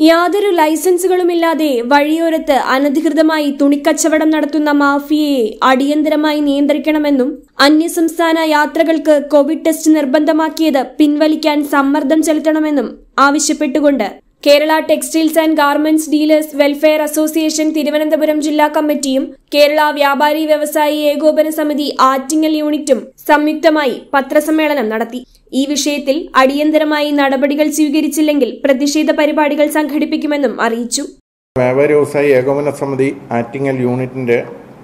യാതൊരു ലൈസൻസുകളുമില്ലാതെ വഴിയോരത്ത് അനധികൃതമായി തുണിക്കച്ചവടം നടത്തുന്ന മാഫിയയെ അടിയന്തരമായി നിയന്ത്രിക്കണമെന്നും അന്യസംസ്ഥാന യാത്രകൾക്ക് കോവിഡ് ടെസ്റ്റ് നിർബന്ധമാക്കിയത് പിൻവലിക്കാൻ സമ്മർദ്ദം ചെലുത്തണമെന്നും ആവശ്യപ്പെട്ടുകൊണ്ട് Kerala textiles and garments dealers welfare association Thiruvananthapuram ജില്ലാ കമ്മിറ്റിയും കേരള വ്യാപാരി വ്യവസായി ഏകോപന സമിതി ആറ്റിങ്ങൽ യൂണിറ്റും സംയുക്തമായി പത്രസമ്മേളനം നടത്തി ഈ വിഷയത്തിൽ അടിയന്തരമായി നടപടികൾ സ്വീകരിച്ചില്ലെങ്കിൽ പ്രതിഷേധ പരിപാടികൾ സംഘടിപ്പിക്കുമെന്നും അറിയിച്ചു വ്യാപാരി വ്യവസായി ഏകോപന സമിതി ആറ്റിങ്ങൽ യൂണിറ്റിൻ്റെ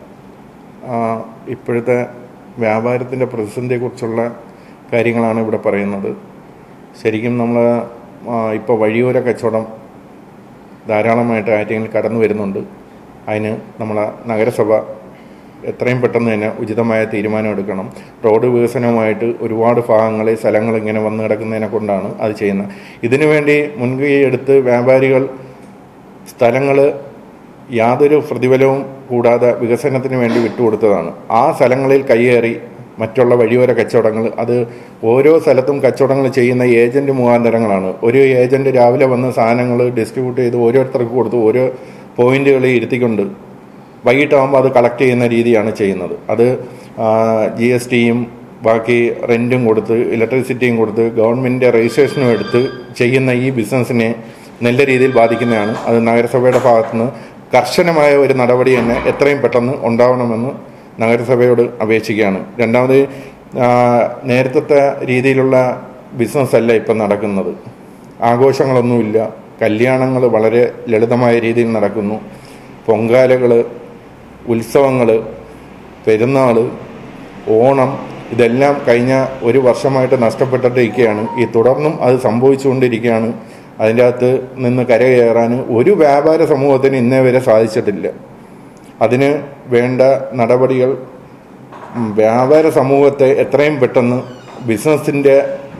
ഇപ്പോഴത്തെ വ്യാപാരത്തിൻ്റെ പ്രതിസന്ധിയെക്കുറിച്ചുള്ള കാര്യങ്ങളാണ് ഇവിടെ പറയുന്നത് ശരിക്കും നമ്മൾ ഇപ്പോൾ വഴിയോര കച്ചവടം ധാരാളമായിട്ട് ആറ്റിങ്ങൽ കടന്നു വരുന്നുണ്ട് അതിന് നമ്മൾ നഗരസഭ എത്രയും പെട്ടെന്ന് തന്നെ ഉചിതമായ തീരുമാനം എടുക്കണം റോഡ് വികസനവുമായിട്ട് ഒരുപാട് ഭാഗങ്ങളിൽ സ്ഥലങ്ങൾ ഇങ്ങനെ വന്നു കിടക്കുന്നതിനെ കൊണ്ടാണ് അത് ചെയ്യുന്നത് ഇതിനു വേണ്ടി മുൻകൈ എടുത്ത് വ്യാപാരികൾ സ്ഥലങ്ങൾ യാതൊരു പ്രതിഫലവും കൂടാതെ വികസനത്തിന് വേണ്ടി വിട്ടുകൊടുത്തതാണ് ആ സ്ഥലങ്ങളിൽ കയ്യേറി മറ്റുള്ള വഴിയോര കച്ചവടങ്ങൾ അത് ഓരോ സ്ഥലത്തും കച്ചവടങ്ങൾ ചെയ്യുന്ന ഏജന്റ് മുഖാന്തരങ്ങളാണ് ഒരു ഏജന്റ് രാവിലെ വന്ന് സാധനങ്ങൾ ഡിസ്ട്രിബ്യൂട്ട് ചെയ്ത് ഓരോരുത്തർക്ക് കൊടുത്ത് ഓരോ പോയിന്റുകളിൽ ഇരുത്തിക്കൊണ്ട് വൈകിട്ടാകുമ്പോൾ അത് കളക്ട് ചെയ്യുന്ന രീതിയാണ് ചെയ്യുന്നത് അത് ജി എസ് ടിയും ബാക്കി റെൻറ്റും കൊടുത്ത് ഇലക്ട്രിസിറ്റിയും കൊടുത്ത് ഗവൺമെൻറ്റിൻ്റെ രജിസ്ട്രേഷനും എടുത്ത് ചെയ്യുന്ന ഈ ബിസിനസ്സിനെ നല്ല രീതിയിൽ ബാധിക്കുന്നതാണ് അത് നഗരസഭയുടെ ഭാഗത്തുനിന്ന് കർശനമായ ഒരു നടപടി തന്നെ എത്രയും പെട്ടെന്ന് ഉണ്ടാവണമെന്ന് നഗരസഭയോട് അപേക്ഷിക്കുകയാണ് രണ്ടാമത് നേരത്തെ രീതിയിലുള്ള ബിസിനസ് അല്ല ഇപ്പം നടക്കുന്നത് ആഘോഷങ്ങളൊന്നുമില്ല കല്യാണങ്ങൾ വളരെ ലളിതമായ രീതിയിൽ നടക്കുന്നു പൊങ്കാലകൾ ഉത്സവങ്ങൾ പെരുന്നാൾ ഓണം ഇതെല്ലാം കഴിഞ്ഞ ഒരു വർഷമായിട്ട് നഷ്ടപ്പെട്ടിട്ടിരിക്കുകയാണ് ഈ തുടർന്നും അത് സംഭവിച്ചുകൊണ്ടിരിക്കുകയാണ് അതിൻ്റെ അകത്ത് നിന്ന് കരകയറാൻ ഒരു വ്യാപാര സമൂഹത്തിന് ഇന്നേ വരെ സാധിച്ചിട്ടില്ല അതിന് വേണ്ട നടപടികൾ വ്യാപാര സമൂഹത്തെ എത്രയും പെട്ടെന്ന് ബിസിനസ്സിൻ്റെ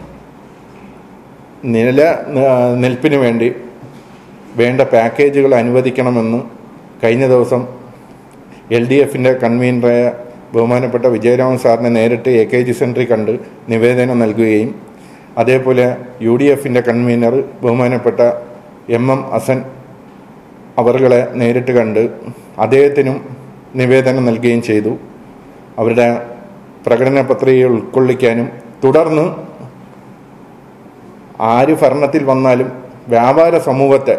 നില നിൽപ്പിന് വേണ്ടി വേണ്ട പാക്കേജുകൾ അനുവദിക്കണമെന്ന് കഴിഞ്ഞ ദിവസം എൽ ഡി എഫിൻ്റെ കൺവീനറായ ബഹുമാനപ്പെട്ട വിജയരാമൻ സാറിനെ നേരിട്ട് എ കെ ജി സെൻറ്ററിൽ കണ്ട് നിവേദനം നൽകുകയും അതേപോലെ യു ഡി എഫിൻ്റെ കൺവീനർ ബഹുമാനപ്പെട്ട എം എം ഹസൻ അവറുകളെ നേരിട്ട് കണ്ട് അദ്ദേഹത്തിനും നിവേദനം നൽകുകയും ചെയ്തു അവരുടെ പ്രകടന പത്രിക ഉൾക്കൊള്ളിക്കാനും തുടർന്ന് ആര് ഭരണത്തിൽ വന്നാലും വ്യാപാര സമൂഹത്തെ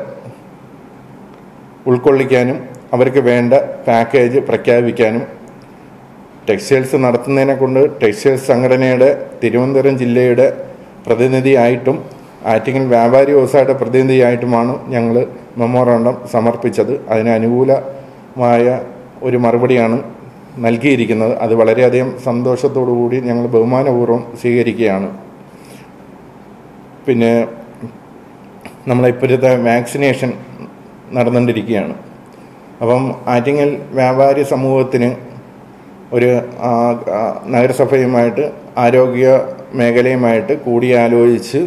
ഉൾക്കൊള്ളിക്കാനും അവർക്ക് വേണ്ട പാക്കേജ് പ്രഖ്യാപിക്കാനും ടെക്സ്റ്റൈൽസ് നടത്തുന്നതിനെ കൊണ്ട് ടെക്സ്റ്റൈൽസ് സംഘടനയുടെ തിരുവനന്തപുരം ജില്ലയുടെ പ്രതിനിധിയായിട്ടും ആറ്റിങ്ങൽ വ്യാപാരി വ്യവസായയുടെ പ്രതിനിധിയായിട്ടുമാണ് ഞങ്ങൾ മെമ്മോറാണ്ടം സമർപ്പിച്ചത് അതിന് അനുകൂലമായ ഒരു മറുപടിയാണ് നൽകിയിരിക്കുന്നത് അത് വളരെയധികം സന്തോഷത്തോടു കൂടി ഞങ്ങൾ ബഹുമാനപൂർവ്വം സ്വീകരിക്കുകയാണ് പിന്നെ നമ്മളിപ്പോഴത്തെ വാക്സിനേഷൻ നടന്നുകൊണ്ടിരിക്കുകയാണ് അപ്പം ആറ്റിങ്ങൽ വ്യാപാരി സമൂഹത്തിന് ഒരു നഗരസഭയുമായിട്ട് ആരോഗ്യ മേഖലയുമായിട്ട് കൂടിയാലോചിച്ച്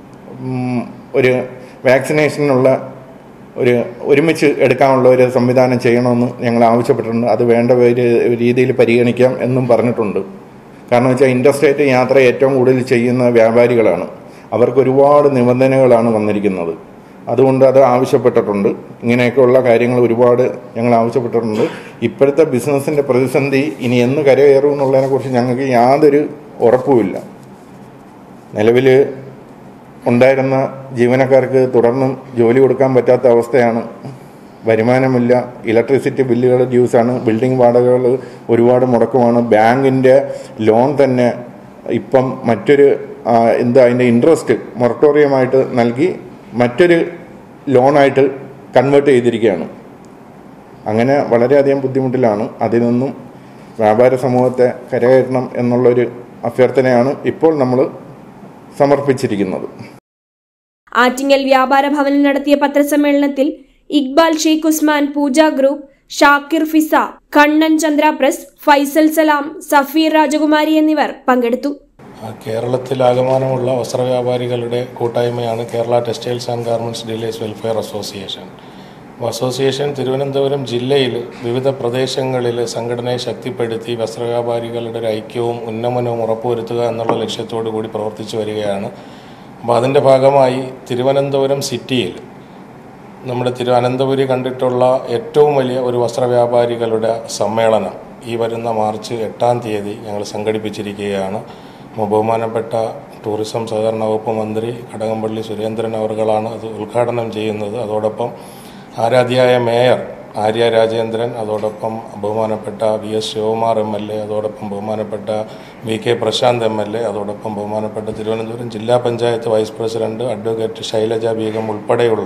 ഒരു വാക്സിനേഷനുള്ള ഒരു ഒരുമിച്ച് എടുക്കാനുള്ള ഒരു സംവിധാനം ചെയ്യണമെന്ന് ഞങ്ങൾ ആവശ്യപ്പെട്ടിട്ടുണ്ട് അത് വേണ്ട ഒരു രീതിയിൽ പരിഗണിക്കാം എന്നും പറഞ്ഞിട്ടുണ്ട് കാരണം വെച്ചാൽ ഇൻഡർസ്റ്റേറ്റ് യാത്ര ഏറ്റവും കൂടുതൽ ചെയ്യുന്ന വ്യാപാരികളാണ് അവർക്ക് ഒരുപാട് നിബന്ധനകളാണ് വന്നിരിക്കുന്നത് അതുകൊണ്ട് അത് ആവശ്യപ്പെട്ടിട്ടുണ്ട് ഇങ്ങനെയൊക്കെയുള്ള കാര്യങ്ങൾ ഒരുപാട് ഞങ്ങൾ ആവശ്യപ്പെട്ടിട്ടുണ്ട് ഇപ്പോഴത്തെ ബിസിനസ്സിൻ്റെ പ്രതിസന്ധി ഇനി എന്ന് കരകയറും എന്നുള്ളതിനെക്കുറിച്ച് ഞങ്ങൾക്ക് യാതൊരു ഉറപ്പുമില്ല നിലവിൽ ഉണ്ടായിരുന്ന ജീവനക്കാർക്ക് തുടർന്നും ജോലി കൊടുക്കാൻ പറ്റാത്ത അവസ്ഥയാണ് വരുമാനമില്ല ഇലക്ട്രിസിറ്റി ബില്ലുകൾ ഡ്യൂസാണ് ബിൽഡിംഗ് വാടകകൾ ഒരുപാട് മുടക്കമാണ് ബാങ്കിൻ്റെ ലോൺ തന്നെ ഇപ്പം മറ്റൊരു എന്താ അതിൻ്റെ ഇൻട്രസ്റ്റ് മൊറട്ടോറിയമായിട്ട് നൽകി മറ്റൊരു ലോണായിട്ട് കൺവേർട്ട് ചെയ്തിരിക്കുകയാണ് അങ്ങനെ വളരെയധികം ബുദ്ധിമുട്ടിലാണ് അതിൽ നിന്നും വ്യാപാര സമൂഹത്തെ കരകയറ്റണം എന്നുള്ളൊരു അഭ്യർത്ഥനയാണ് ഇപ്പോൾ നമ്മൾ സമർപ്പിച്ചിരിക്കുന്നത് ആറ്റിങ്ങൽ വ്യാപാര ഭവനിൽ നടത്തിയ പത്രസമ്മേളനത്തിൽ ഇക്ബാൽ ഷെയ്ഖ് ഉസ്മാൻ പൂജ ഗ്രൂപ്പ് ഷാക്കിർ ഫിസ കണ്ണൻ ചന്ദ്ര പ്രസ് ഫൈസൽ സലാം സഫീർ രാജകുമാരി എന്നിവർ പങ്കെടുത്തു കേരളത്തിലാകമാനമുള്ള വസ്ത്രവ്യാപാരികളുടെ കൂട്ടായ്മയാണ് Kerala textiles and garments dealers welfare association association Thiruvananthapuram ജില്ലയിൽ വിവിധ പ്രദേശങ്ങളിൽ സംഘടനയെ ശക്തിപ്പെടുത്തി വസ്ത്രവ്യാപാരികളുടെ ഒരു ഐക്യവും ഉന്നമനവും ഉറപ്പുവരുത്തുക എന്നുള്ള ലക്ഷ്യത്തോടു കൂടി പ്രവർത്തിച്ചു വരികയാണ് അപ്പോൾ അതിൻ്റെ ഭാഗമായി തിരുവനന്തപുരം സിറ്റിയിൽ നമ്മുടെ തിരുവനന്തപുരം കണ്ടിട്ടുള്ള ഏറ്റവും വലിയ ഒരു വസ്ത്രവ്യാപാരികളുടെ സമ്മേളനം ഈ വരുന്ന മാർച്ച് എട്ടാം തീയതി ഞങ്ങൾ സംഘടിപ്പിച്ചിരിക്കുകയാണ് ബഹുമാനപ്പെട്ട ടൂറിസം സഹകരണ വകുപ്പ് മന്ത്രി കടകംപള്ളി സുരേന്ദ്രൻ അവർകളാണ് അത് ഉദ്ഘാടനം ചെയ്യുന്നത് അതോടൊപ്പം ആരാധ്യായ മേയർ ആര്യ രാജേന്ദ്രൻ അതോടൊപ്പം ബഹുമാനപ്പെട്ട V S Sivakumar M L A അതോടൊപ്പം ബഹുമാനപ്പെട്ട V K Prashanth M L A അതോടൊപ്പം ബഹുമാനപ്പെട്ട തിരുവനന്തപുരം ജില്ലാ panchayat vice president advocate Shailaja Beegum ഉൾപ്പെടെയുള്ള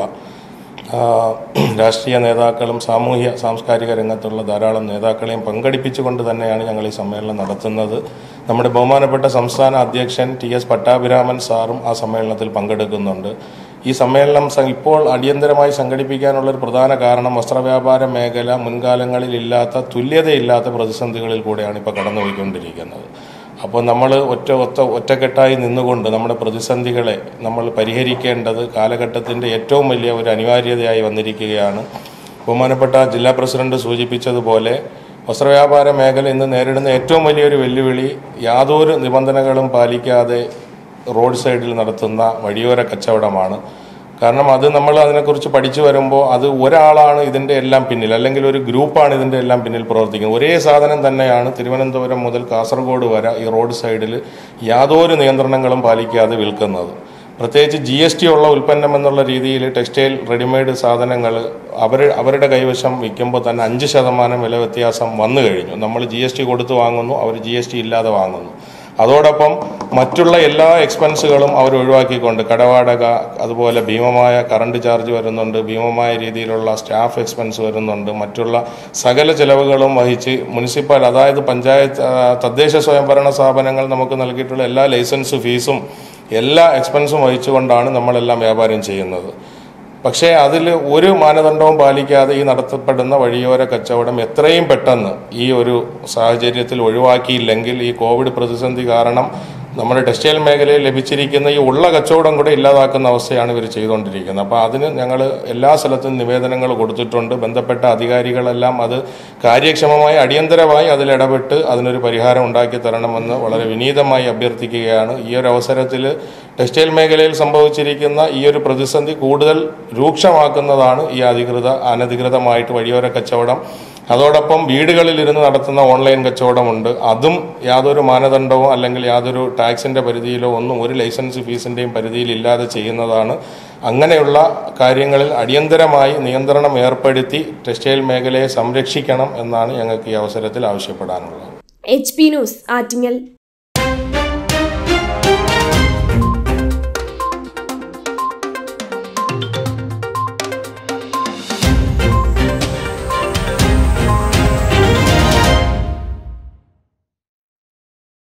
ആ, രാഷ്ട്രീയ നേതാക്കളും സാമൂഹ്യ സാംസ്കാരിക രംഗത്തുള്ള ധാരാളം നേതാക്കളെയും പങ്കെടുപ്പിച്ചുകൊണ്ട് തന്നെയാണ് ഞങ്ങൾ ഈ സമ്മേളനം നടത്തുന്നത് നമ്മുടെ ബഹുമാനപ്പെട്ട സംസ്ഥാന അധ്യക്ഷൻ ടി എസ് പട്ടാഭിരാമൻ സാറും ആ സമ്മേളനത്തിൽ പങ്കെടുക്കുന്നുണ്ട് ഈ സമ്മേളനം സ- ഇപ്പോൾ അടിയന്തരമായി സംഘടിപ്പിക്കാനുള്ള ഒരു പ്രധാന കാരണം വസ്ത്രവ്യാപാര മേഖല മുൻകാലങ്ങളിൽ ഇല്ലാത്ത തുല്യതയില്ലാത്ത പ്രതിസന്ധികളിൽ കൂടെയാണ് ഇപ്പോൾ കടന്നുപോയിക്കൊണ്ടിരിക്കുന്നത് അപ്പോൾ നമ്മൾ ഒറ്റ ഒത്ത ഒറ്റക്കെട്ടായി നിന്നുകൊണ്ട് നമ്മുടെ പ്രതിസന്ധികളെ നമ്മൾ പരിഹരിക്കേണ്ടത് കാലഘട്ടത്തിൻ്റെ ഏറ്റവും വലിയ ഒരു അനിവാര്യതയായി വന്നിരിക്കുകയാണ് ബഹുമാനപ്പെട്ട ജില്ലാ പ്രസിഡന്റ് സൂചിപ്പിച്ചതുപോലെ വസ്ത്രവ്യാപാര മേഖല ഇന്ന് നേരിടുന്ന ഏറ്റവും വലിയൊരു വെല്ലുവിളി യാതൊരു നിബന്ധനകളും പാലിക്കാതെ റോഡ് സൈഡിൽ നടത്തുന്ന വഴിയോര കച്ചവടമാണ് കാരണം അത് നമ്മൾ അതിനെക്കുറിച്ച് പഠിച്ചു വരുമ്പോൾ അത് ഒരാളാണ് ഇതിൻ്റെ എല്ലാം പിന്നിൽ അല്ലെങ്കിൽ ഒരു ഗ്രൂപ്പാണ് ഇതിൻ്റെ എല്ലാം പിന്നിൽ പ്രവർത്തിക്കുന്നത് ഒരേ സാധനം തന്നെയാണ് തിരുവനന്തപുരം മുതൽ കാസർഗോഡ് വരെ ഈ റോഡ് സൈഡിൽ യാതൊരു നിയന്ത്രണങ്ങളും പാലിക്കാതെ വിൽക്കുന്നത് പ്രത്യേകിച്ച് ജി എസ് ടി ഉള്ള ഉൽപ്പന്നം എന്നുള്ള രീതിയിൽ ടെക്സ്റ്റൈൽ റെഡിമെയ്ഡ് സാധനങ്ങൾ അവർ അവരുടെ കൈവശം വിൽക്കുമ്പോൾ തന്നെ അഞ്ച് ശതമാനം വില വ്യത്യാസം വന്നു കഴിഞ്ഞു നമ്മൾ ജി എസ് ടി കൊടുത്ത് വാങ്ങുന്നു അവർ ജി എസ് ടി ഇല്ലാതെ വാങ്ങുന്നു അതോടൊപ്പം മറ്റുള്ള എല്ലാ എക്സ്പെൻസുകളും അവർ ഒഴിവാക്കിക്കൊണ്ട് കടവാടക അതുപോലെ ഭീമമായ കറണ്ട് ചാർജ് വരുന്നുണ്ട് ഭീമമായ രീതിയിലുള്ള സ്റ്റാഫ് എക്സ്പെൻസ് വരുന്നുണ്ട് മറ്റുള്ള സകല ചെലവുകളും വഹിച്ച് മുനിസിപ്പൽ അതായത് പഞ്ചായത്ത് ആ, തദ്ദേശ സ്വയംഭരണ സ്ഥാപനങ്ങൾ നമുക്ക് നൽകിയിട്ടുള്ള എല്ലാ ലൈസൻസ് ഫീസും എല്ലാ എക്സ്പെൻസും വഹിച്ചുകൊണ്ടാണ് നമ്മളെല്ലാം വ്യാപാരം ചെയ്യുന്നത് പക്ഷേ അതിൽ ഒരു മാനദണ്ഡവും പാലിക്കാതെ ഈ നടത്തപ്പെടുന്ന വഴിയോര കച്ചവടം എത്രയും പെട്ടെന്ന് ഈ ഒരു സാഹചര്യത്തിൽ ഒഴിവാക്കിയില്ലെങ്കിൽ ഈ കോവിഡ് പ്രതിസന്ധി കാരണം നമ്മുടെ ടെക്സ്റ്റൈൽ മേഖലയിൽ ലഭിച്ചിരിക്കുന്ന ഈ ഉള്ള കച്ചവടം കൂടെ ഇല്ലാതാക്കുന്ന അവസ്ഥയാണ് ഇവർ ചെയ്തുകൊണ്ടിരിക്കുന്നത് അപ്പോൾ അതിന് ഞങ്ങൾ എല്ലാ സ്ഥലത്തും നിവേദനങ്ങൾ കൊടുത്തിട്ടുണ്ട് ബന്ധപ്പെട്ട അധികാരികളെല്ലാം അത് കാര്യക്ഷമമായി അടിയന്തരമായി അതിൽ ഇടപെട്ട് അതിനൊരു പരിഹാരം ഉണ്ടാക്കി തരണമെന്ന് വളരെ വിനീതമായി അഭ്യർത്ഥിക്കുകയാണ് ഈ ഒരു അവസരത്തിൽ ടെക്സ്റ്റൈൽ മേഖലയിൽ സംഭവിച്ചിരിക്കുന്ന ഈ ഒരു പ്രതിസന്ധി കൂടുതൽ രൂക്ഷമാക്കുന്നതാണ് ഈ അധികൃത അനധികൃതമായിട്ട് വഴിയോര കച്ചവടം അതോടൊപ്പം വീടുകളിൽ ഇരുന്ന് നടത്തുന്ന ഓൺലൈൻ കച്ചവടമുണ്ട് അതും യാതൊരു മാനദണ്ഡമോ അല്ലെങ്കിൽ യാതൊരു ടാക്സിന്റെ പരിധിയിലോ ഒന്നും ഒരു ലൈസൻസ് ഫീസിന്റെയും പരിധിയിൽ ഇല്ലാതെ ചെയ്യുന്നതാണ് അങ്ങനെയുള്ള കാര്യങ്ങളിൽ അടിയന്തരമായി നിയന്ത്രണം ഏർപ്പെടുത്തി ടെക്സ്റ്റൈൽ മേഖലയെ സംരക്ഷിക്കണം എന്നാണ് ഞങ്ങൾക്ക് ഈ അവസരത്തിൽ ആവശ്യപ്പെടാനുള്ളത് എച്ച് പി ന്യൂസ് ആറ്റിങ്ങൽ